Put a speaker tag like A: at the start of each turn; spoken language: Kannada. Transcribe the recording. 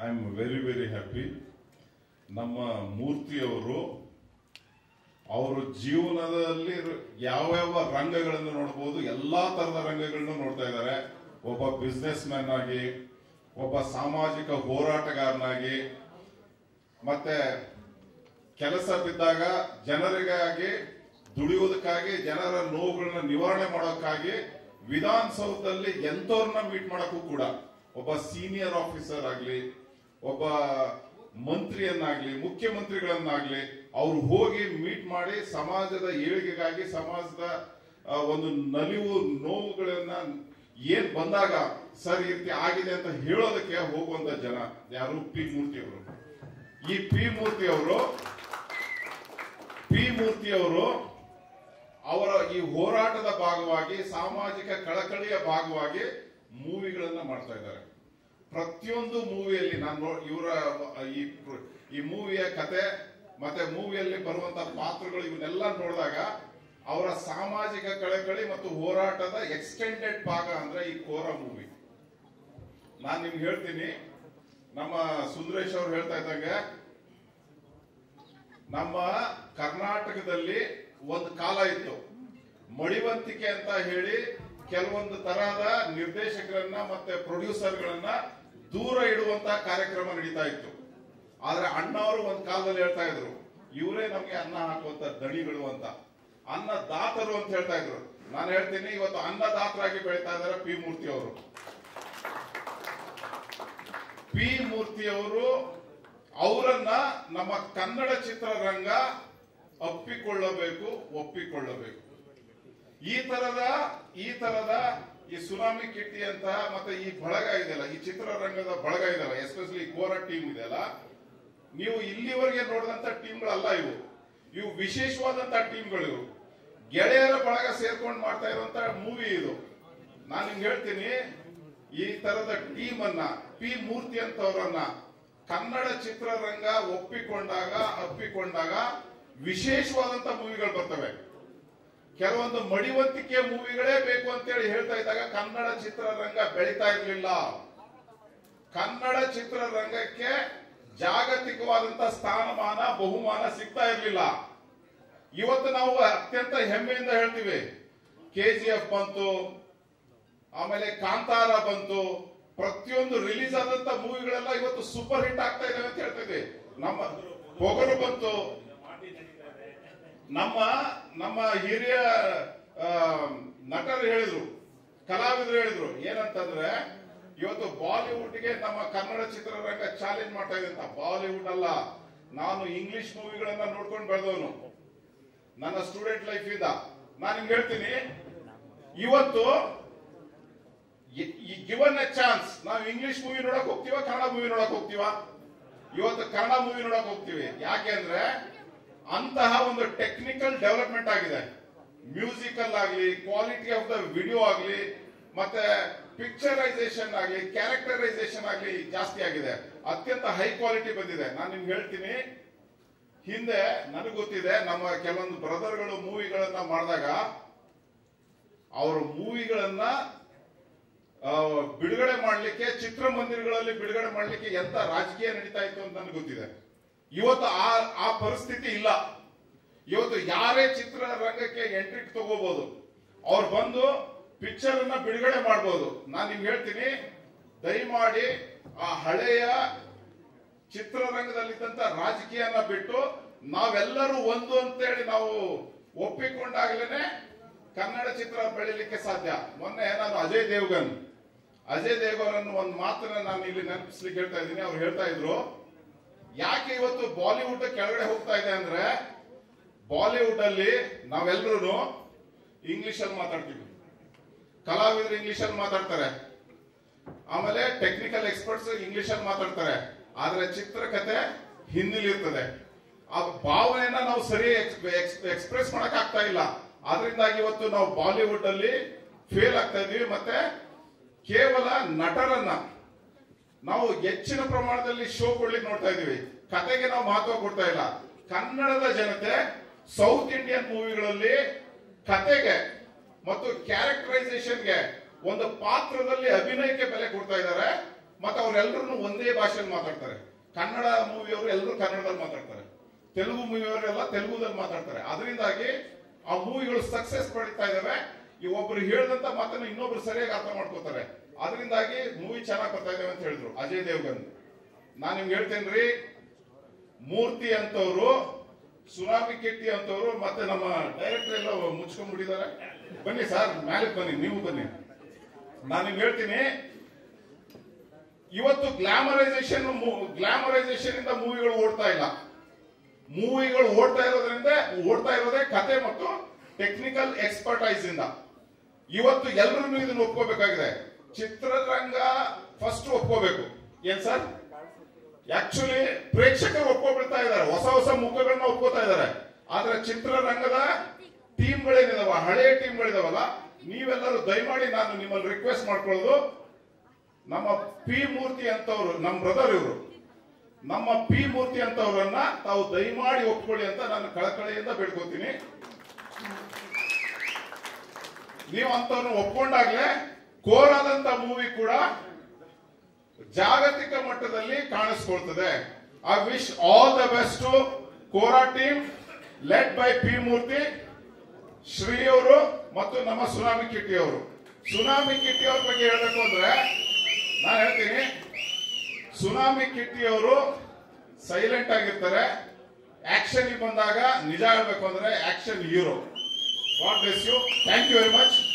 A: I am very very happy ನಮ್ಮ ಮೂರ್ತಿಯವರು ಅವರು ಜೀವನದಲ್ಲಿ ಯಾವ್ಯಾವ ರಂಗಗಳನ್ನು ನೋಡಬಹುದು ಎಲ್ಲಾ ತರದ ರಂಗಗಳನ್ನು ನೋಡ್ತಾ ಇದ್ದಾರೆ ಒಬ್ಬ ಬಿಸ್ನೆಸ್ ಮ್ಯಾನ್ ಆಗಿ ಒಬ್ಬ ಸಾಮಾಜಿಕ ಹೋರಾಟಗಾರನಾಗಿ ಮತ್ತೆ ಕೆಲಸ ಬಿದ್ದಾಗ ಜನರಿಗಾಗಿ ದುಡಿಯೋದಕ್ಕಾಗಿ ಜನರ ನೋವುಗಳನ್ನ ನಿವಾರಣೆ ಮಾಡೋಕ್ಕಾಗಿ ವಿಧಾನಸೌಧದಲ್ಲಿ ಎಂತವ್ರನ್ನ ಮೀಟ್ ಮಾಡಕ್ಕೂ ಕೂಡ ಒಬ್ಬ ಸೀನಿಯರ್ ಆಫೀಸರ್ ಆಗ್ಲಿ ಒಬ್ಬ ಮಂತ್ರಿಯನ್ನಾಗ್ಲಿ ಮುಖ್ಯಮಂತ್ರಿಗಳನ್ನಾಗ್ಲಿ ಅವ್ರು ಹೋಗಿ ಮೀಟ್ ಮಾಡಿ ಸಮಾಜದ ಏಳಿಗೆಗಾಗಿ ಸಮಾಜದ ಆ, ಒಂದು ನಲಿವು ನೋವುಗಳನ್ನ ಏನ್ ಬಂದಾಗ ಸರ್ ಈ ರೀತಿ ಆಗಿದೆ ಅಂತ ಹೇಳೋದಕ್ಕೆ ಹೋಗುವಂತ ಜನ ಯಾರು ಪಿ ಮೂರ್ತಿ ಅವರು ಈ ಪಿ ಮೂರ್ತಿ ಅವರು ಪಿ ಮೂರ್ತಿ ಅವರು ಅವರ ಈ ಹೋರಾಟದ ಭಾಗವಾಗಿ ಸಾಮಾಜಿಕ ಕಳಕಳಿಯ ಭಾಗವಾಗಿ ಮೂವಿಗಳನ್ನ ಮಾಡ್ತಾ ಇದ್ದಾರೆ ಪ್ರತಿಯೊಂದು ಮೂವಿಯಲ್ಲಿ ನಾನು ಇವರ ಈ ಈ ಮೂವಿಯ ಕತೆ ಮತ್ತೆ ಮೂವಿಯಲ್ಲಿ ಬರುವಂತ ಪಾತ್ರಗಳು ಇವನ್ನೆಲ್ಲ ನೋಡಿದಾಗ ಅವರ ಸಾಮಾಜಿಕ ಕಳಕಳಿ ಮತ್ತು ಹೋರಾಟದ ಎಕ್ಸ್ಟೆಂಡೆಡ್ ಭಾಗ ಅಂದ್ರೆ ಈ ಕೋರ ಮೂವಿ ನಾನು ನಿಮ್ಗೆ ಹೇಳ್ತೀನಿ ನಮ್ಮ ಸುಂದರೇಶ್ ಅವ್ರು ಹೇಳ್ತಾ ಇದ್ದಂಗೆ ನಮ್ಮ ಕರ್ನಾಟಕದಲ್ಲಿ ಒಂದು ಕಾಲ ಇತ್ತು ಮಡಿವಂತಿಕೆ ಅಂತ ಹೇಳಿ ಕೆಲವೊಂದು ತರಹದ ನಿರ್ದೇಶಕರನ್ನ ಮತ್ತೆ ಪ್ರೊಡ್ಯೂಸರ್ಗಳನ್ನ ದೂರ ಇಡುವಂತ ಕಾರ್ಯಕ್ರಮ ನಡೀತಾ ಇತ್ತು ಆದ್ರೆ ಅಣ್ಣವರು ಒಂದ್ ಕಾಲದಲ್ಲಿ ಹೇಳ್ತಾ ಇದ್ರು ಇವರೇ ನಮ್ಗೆ ಅನ್ನ ಹಾಕುವಂತ ದಣಿಗಳು ಅಂತ ಅನ್ನ ದಾತರು ಅಂತ ಹೇಳ್ತಾ ಇದ್ರು ನಾನು ಹೇಳ್ತೀನಿ ಇವತ್ತು ಅನ್ನದಾತರಾಗಿ ಬೆಳೀತಾ ಇದ್ದಾರೆ ಪಿ ಮೂರ್ತಿ ಅವರು ಪಿ ಮೂರ್ತಿ ಅವರು ಅವರನ್ನ ನಮ್ಮ ಕನ್ನಡ ಚಿತ್ರರಂಗ ಅಪ್ಪಿಕೊಳ್ಳಬೇಕು ಒಪ್ಪಿಕೊಳ್ಳಬೇಕು ಈ ತರದ ಈ ತರದ ಈ ಸುನಾಮಿ ಕಿಟ್ಟಿ ಅಂತ ಮತ್ತೆ ಈ ಬಳಗ ಇದೆಯಲ್ಲ ಈ ಚಿತ್ರರಂಗದ ಬಳಗ ಇದೆಯಲ್ಲ ಎಸ್ಪೆಷಲಿ ಕೋರ ಟೀಮ್ ಇದೆಯಲ್ಲ ನೀವು ಇಲ್ಲಿವರೆಗೆ ನೋಡಿದಂತ ಟೀಮ್ಗಳಲ್ಲ ಇವು ಇವು ವಿಶೇಷವಾದಂತ ಟೀಮ್ಗಳು ಇವು ಗೆಳೆಯರ ಬಳಗ ಸೇರ್ಕೊಂಡು ಮಾಡ್ತಾ ಇರುವಂತ ಮೂವಿ ಇದು ನಾನು ನಿಮ್ಗೆ ಹೇಳ್ತೀನಿ ಈ ತರದ ಟೀಮ್ ಅನ್ನ ಪಿ ಮೂರ್ತಿ ಅಂತವರನ್ನ ಕನ್ನಡ ಚಿತ್ರರಂಗ ಒಪ್ಪಿಕೊಂಡಾಗ ಅಪ್ಪಿಕೊಂಡಾಗ ವಿಶೇಷವಾದಂತ ಮೂವಿಗಳು ಬರ್ತವೆ ಕೆಲವೊಂದು ಮಡಿವಂತಿಕೆ ಮೂವಿಗಳೇ ಬೇಕು ಅಂತೇಳಿ ಹೇಳ್ತಾ ಇದ್ದಾಗ ಕನ್ನಡ ಚಿತ್ರರಂಗ ಬೆಳೀತಾ ಇರಲಿಲ್ಲ ಕನ್ನಡ ಚಿತ್ರರಂಗಕ್ಕೆ ಜಾಗತಿಕವಾದಂತ ಸ್ಥಾನಮಾನ ಬಹುಮಾನ ಸಿಗ್ತಾ ಇರಲಿಲ್ಲ ಇವತ್ತು ನಾವು ಅತ್ಯಂತ ಹೆಮ್ಮೆಯಿಂದ ಹೇಳ್ತೀವಿ ಕೆಜಿಎಫ್ ಬಂತು ಆಮೇಲೆ ಕಾಂತಾರ ಬಂತು ಪ್ರತಿಯೊಂದು ರಿಲೀಸ್ ಆದಂತ ಮೂವಿಗಳೆಲ್ಲ ಇವತ್ತು ಸೂಪರ್ ಹಿಟ್ ಆಗ್ತಾ ಇದಾವೆ ಅಂತ ಹೇಳ್ತಿದ್ವಿ ನಮ್ಮ ಪೊಗರು ಬಂತು ನಮ್ಮ ನಮ್ಮ ಹಿರಿಯ ಆ, ನಟರು ಹೇಳಿದ್ರು ಕಲಾವಿದರು ಹೇಳಿದ್ರು ಏನಂತಂದ್ರೆ ಇವತ್ತು ಬಾಲಿವುಡ್ಗೆ ನಮ್ಮ ಕನ್ನಡ ಚಿತ್ರರಂಗ ಚಾಲೆಂಜ್ ಮಾಡ್ತಾ ಇದೆ ಅಂತ ಬಾಲಿವುಡ್ ಅಲ್ಲ ನಾನು ಇಂಗ್ಲಿಷ್ ಮೂವಿಗಳನ್ನ ನೋಡ್ಕೊಂಡು ಬೆಳೆದವನು ನನ್ನ ಸ್ಟೂಡೆಂಟ್ ಲೈಫ್ ಇಂದ ನಾನು ನಿಮ್ಗೆ ಹೇಳ್ತೀನಿ ಇವತ್ತು ಗಿವನ್ ಎ ಚಾನ್ಸ್ ನಾವು ಇಂಗ್ಲಿಷ್ ಮೂವಿ ನೋಡಕ್ ಹೋಗ್ತೀವ ಕನ್ನಡ ಮೂವಿ ನೋಡಕ್ ಹೋಗ್ತೀವ ಇವತ್ತು ಕನ್ನಡ ಮೂವಿ ನೋಡಕ್ ಹೋಗ್ತೀವಿ ಯಾಕೆಂದ್ರೆ ಅಂತಹ ಒಂದು ಟೆಕ್ನಿಕಲ್ ಡೆವಲಪ್ಮೆಂಟ್ ಆಗಿದೆ ಮ್ಯೂಸಿಕಲ್ ಆಗಲಿ ಕ್ವಾಲಿಟಿ ಆಫ್ ದ ವಿಡಿಯೋ ಆಗಲಿ ಮತ್ತೆ ಪಿಕ್ಚರೈಸೇಷನ್ ಆಗಲಿ ಕ್ಯಾರೆಕ್ಟರೈಸೇಷನ್ ಆಗಲಿ ಜಾಸ್ತಿ ಆಗಿದೆ ಅತ್ಯಂತ ಹೈ ಕ್ವಾಲಿಟಿ ಬಂದಿದೆ ನಾನು ನಿಮ್ಗೆ ಹೇಳ್ತೀನಿ ಹಿಂದೆ ನನಗೆ ಗೊತ್ತಿದೆ ನಮ್ಮ ಕೆಲವೊಂದು ಬ್ರದರ್ಗಳು ಮೂವಿಗಳನ್ನ ಮಾಡಿದಾಗ ಅವರ ಮೂವಿಗಳನ್ನ ಆ, ಬಿಡುಗಡೆ ಮಾಡಲಿಕ್ಕೆ ಚಿತ್ರಮಂದಿರಗಳಲ್ಲಿ ಬಿಡುಗಡೆ ಮಾಡಲಿಕ್ಕೆ ಎಂತ ರಾಜಕೀಯ ನಡೀತಾ ಇತ್ತು ಅಂತ ನನಗೆ ಗೊತ್ತಿದೆ ಇವತ್ತು ಆ ಆ ಪರಿಸ್ಥಿತಿ ಇಲ್ಲ ಇವತ್ತು ಯಾರೇ ಚಿತ್ರರಂಗಕ್ಕೆ ಎಂಟ್ರಿ ತಗೋಬಹುದು ಅವ್ರು ಬಂದು ಪಿಕ್ಚರ್ ಅನ್ನ ಬಿಡುಗಡೆ ಮಾಡಬಹುದು ನಾನು ನಿಮ್ಗೆ ಹೇಳ್ತೀನಿ ದಯಮಾಡಿ ಆ ಹಳೆಯ ಚಿತ್ರರಂಗದಲ್ಲಿದ್ದಂತ ರಾಜಕೀಯನ ಬಿಟ್ಟು ನಾವೆಲ್ಲರೂ ಒಂದು ಅಂತೇಳಿ ನಾವು ಒಪ್ಪಿಕೊಂಡಾಗಲೇನೆ ಕನ್ನಡ ಚಿತ್ರ ಬೆಳಿಲಿಕ್ಕೆ ಸಾಧ್ಯ ಮೊನ್ನೆ ನಾನು ಅಜಯ್ ದೇವ್ಗನ್ ಅಜಯ್ ದೇವ್ಗನ್ ಒಂದು ಮಾತನ್ನ ನಾನು ಇಲ್ಲಿ ನೆನಪಿಸ್ಲಿಕ್ಕೆ ಹೇಳ್ತಾ ಇದ್ದೀನಿ ಅವ್ರು ಹೇಳ್ತಾ ಇದ್ರು ಯಾಕೆ ಇವತ್ತು ಬಾಲಿವುಡ್ ಕೆಳಗಡೆ ಹೋಗ್ತಾ ಇದೆ ಅಂದ್ರೆ ಬಾಲಿವುಡ್ ಅಲ್ಲಿ ನಾವೆಲ್ಲರೂ ಇಂಗ್ಲಿಷ್ ಅಲ್ಲಿ ಮಾತಾಡ್ತೀವಿ ಕಲಾವಿದರು ಇಂಗ್ಲಿಷ್ ಅಲ್ಲಿ ಮಾತಾಡ್ತಾರೆ ಆಮೇಲೆ ಟೆಕ್ನಿಕಲ್ ಎಕ್ಸ್ಪರ್ಟ್ಸ್ ಇಂಗ್ಲಿಷ್ ಅಲ್ಲಿ ಮಾತಾಡ್ತಾರೆ ಆದ್ರೆ ಚಿತ್ರಕಥೆ ಹಿಂದಿಲಿ ಇರ್ತದೆ ಆ ಭಾವನೆಯನ್ನ ನಾವು ಸರಿ ಎಕ್ಸ್ಪ್ರೆಸ್ ಮಾಡಕ್ ಆಗ್ತಾ ಇಲ್ಲ ಆದ್ರಿಂದಾಗಿ ಇವತ್ತು ನಾವು ಬಾಲಿವುಡ್ ಅಲ್ಲಿ ಫೇಲ್ ಆಗ್ತಾ ಇದೀವಿ ಮತ್ತೆ ಕೇವಲ ನಟರನ್ನ ನಾವು ಹೆಚ್ಚಿನ ಪ್ರಮಾಣದಲ್ಲಿ ಶೋ ಕೊಡ್ಲಿಕ್ಕೆ ನೋಡ್ತಾ ಇದೀವಿ ಕತೆಗೆ ನಾವು ಮಹತ್ವ ಕೊಡ್ತಾ ಇಲ್ಲ ಕನ್ನಡದ ಜನತೆ ಸೌತ್ ಇಂಡಿಯನ್ ಮೂವಿಗಳಲ್ಲಿ ಕತೆಗೆ ಮತ್ತು ಕ್ಯಾರೆಕ್ಟರೈಸೇಷನ್ಗೆ ಒಂದು ಪಾತ್ರದಲ್ಲಿ ಅಭಿನಯಕ್ಕೆ ಬೆಲೆ ಕೊಡ್ತಾ ಇದ್ದಾರೆ ಮತ್ತೆ ಅವ್ರ ಅವರೆಲ್ಲರೂ ಒಂದೇ ಭಾಷೆಯಲ್ಲಿ ಮಾತಾಡ್ತಾರೆ ಕನ್ನಡ ಮೂವಿಯವರು ಎಲ್ಲರೂ ಕನ್ನಡದಲ್ಲಿ ಮಾತಾಡ್ತಾರೆ ತೆಲುಗು ಮೂವಿಯವರೆಲ್ಲ ತೆಲುಗುದಲ್ಲಿ ಮಾತಾಡ್ತಾರೆ ಅದರಿಂದಾಗಿ ಆ ಮೂವಿಗಳು ಸಕ್ಸಸ್ ಪಡಿತಾ ಇದಾವೆ ಈ ಒಬ್ರು ಹೇಳಿದಂತ ಮಾತನ್ನ ಇನ್ನೊಬ್ರು ಸರಿಯಾಗಿ ಅರ್ಥ ಮಾಡ್ಕೋತಾರೆ ಅದರಿಂದಾಗಿ ಮೂವಿ ಚೆನ್ನಾಗಿ ಬರ್ತಾ ಇದಾವೆ ಅಂತ ಹೇಳಿದ್ರು ಅಜಯ್ ದೇವ್ಗನ್ ನಾನು ನಿಮ್ಗೆ ಹೇಳ್ತೇನ್ರಿ ಮೂರ್ತಿ ಅಂತವ್ರು ಸುನಾಮಿ ಕಿಟ್ಟಿ ಅಂತವ್ರು ಮತ್ತೆ ನಮ್ಮ ಡೈರೆಕ್ಟರ್ ಎಲ್ಲ ಮುಚ್ಕೊಂಡ್ಬಿಟ್ಟಿದ್ದಾರೆ ಬನ್ನಿ ಸರ್ ಮೇಲೆ ಬನ್ನಿ ನೀವು ಬನ್ನಿ ನಾನು ನಿಮ್ಗೆ ಹೇಳ್ತೀನಿ ಇವತ್ತು ಗ್ಲಾಮರೈಸೇಷನ್ ಗ್ಲಾಮರೈಸೇಷನ್ ಇಂದ ಮೂವಿಗಳು ಓಡ್ತಾ ಇಲ್ಲ ಮೂವಿಗಳು ಓಡ್ತಾ ಇರೋದ್ರಿಂದ ಓಡ್ತಾ ಇರೋದೇ ಕತೆ ಮತ್ತು ಟೆಕ್ನಿಕಲ್ ಎಕ್ಸ್ಪರ್ಟೈಸ್ ಇಂದ ಇವತ್ತು ಎಲ್ಲರೂ ಇದನ್ನ ಒಪ್ಕೋಬೇಕಾಗಿದೆ ಚಿತ್ರರಂಗ ಫಸ್ಟ್ ಒಪ್ಕೋಬೇಕು ಏನ್ ಸರ್ ಆಕ್ಚುಲಿ ಪ್ರೇಕ್ಷಕರು ಒಪ್ಕೊಬಿಡ್ತಾ ಇದ್ದಾರೆ ಹೊಸ ಹೊಸ ಮುಖಗಳನ್ನ ಒಪ್ಕೋತಾ ಇದ್ದಾರೆ ಆದ್ರೆ ಚಿತ್ರರಂಗದ ಟೀಮ್ಗಳೇನಿದಾವ ಹಳೆಯ ಟೀಮ್ಗಳಿದಾವಲ್ಲ ನೀವೆಲ್ಲರೂ ದಯಮಾಡಿ ನಾನು ನಿಮ್ಮಲ್ಲಿ ರಿಕ್ವೆಸ್ಟ್ ಮಾಡ್ಕೊಳ್ಳೋದು ನಮ್ಮ ಪಿ ಮೂರ್ತಿ ಅಂತವ್ರು ನಮ್ಮ ಬ್ರದರ್ ಇವರು ನಮ್ಮ ಪಿ ಮೂರ್ತಿ ಅಂತವ್ರನ್ನ ತಾವು ದಯಮಾಡಿ ಒಪ್ಕೊಳ್ಳಿ ಅಂತ ನಾನು ಕಳಕಳಿಯಿಂದ ಬೇಡ್ಕೋತೀನಿ ನೀವು ಅಂತವ್ರನ್ನ ಒಪ್ಕೊಂಡಾಗ್ಲೇ ಕೋರಾದಂತ ಮೂವಿ ಕೂಡ ಜಾಗತಿಕ ಮಟ್ಟದಲ್ಲಿ ಕಾಣಿಸ್ಕೊಳ್ತದೆ I wish all the best Kora team led by P Murthy Shri ಅವರು ಮತ್ತು ನಮ್ಮ ಸುನಾಮಿ ಕಿಟ್ಟಿ ಅವರು ಸುನಾಮಿ ಕಿಟ್ಟಿ ಅವ್ರ ಬಗ್ಗೆ ಹೇಳಬೇಕು ಅಂದ್ರೆ ನಾನು ಹೇಳ್ತೀನಿ ಸುನಾಮಿ ಕಿಟ್ಟಿ ಅವರು ಸೈಲೆಂಟ್ ಆಗಿರ್ತಾರೆ ಆಕ್ಷನ್ ಬಂದಾಗ ನಿಜ ಹೇಳ್ಬೇಕು ಅಂದ್ರೆ action hero God bless you thank you very much